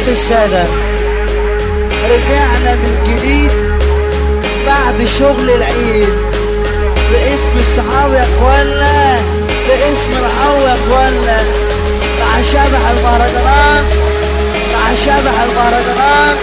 السادة رجعنا من جديد بعد شغل العيد باسم الصحاب يا اخوانا باسم العو يا اخوانا مع شبح المهرجانات مع شبح المهرجانات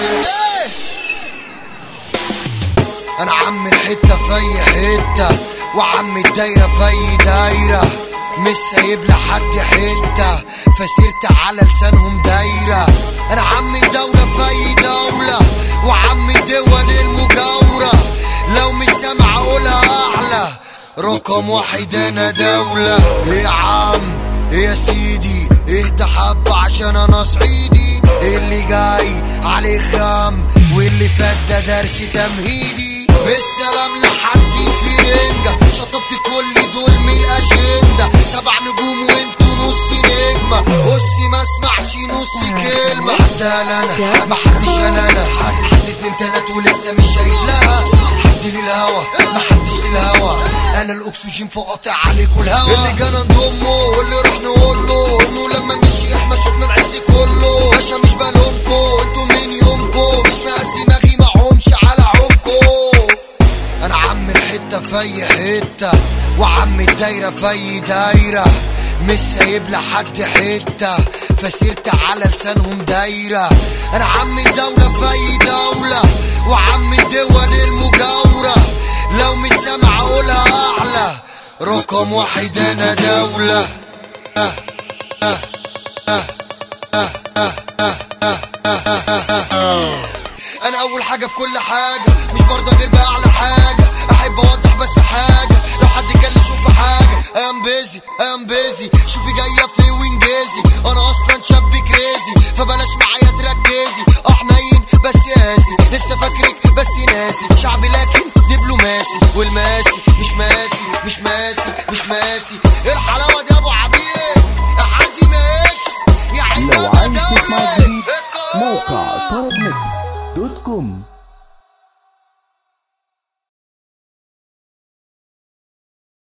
انا عم الحته في حته وعم الدايره في دايره مش سايب لحد حته فسيرت على لسانهم دايره انا عم الدوله في دوله وعم الدول المجاوره لو مش سامع اقولها اعلى رقم واحد انا دوله إيه يا عم إيه يا سيدي اهدى حبة عشان انا صعيدي اللي جاي عليه خام واللي فات ده درس تمهيدي بالسلام لحد في رنجة شطبت كل دول من الأجندة سبع نجوم وانتوا نص نجمة بصي ما اسمعش نص كلمة حد انا ما حدش انا حد اتنين تلات ولسه مش شايف لها حد للهوا ما حدش للهوا انا الاكسجين فقاطع عليكوا الهوا اللي جانا نضمه واللي راح نقول له انه لما مشي احنا شفنا العز كله باشا مش بلومكو انتوا من يومكو مش مقاس دماغي معهمش على عمكو انا عم الحته في حته وعم الدايره في دايره مش سايب لحد حته فسيرت على لسانهم دايره انا عم الدوله في دوله وعم الدول المجاوره لو مش سامع اقولها اعلى رقم واحد انا دوله أه أه أه أه أه أه أه أه أه انا اول حاجه في كل حاجه مش برضى غير باعلى حاجه احب اوضح بس حاجه لو حد كان لي شوف حاجه ام بيزي ام بيزي شوفي جايه في وينجازي انا اصلا شاب كريزي فبلاش معايا تركزي اه حنين بس ياسي لسه فاكرك بس ناسي شعبي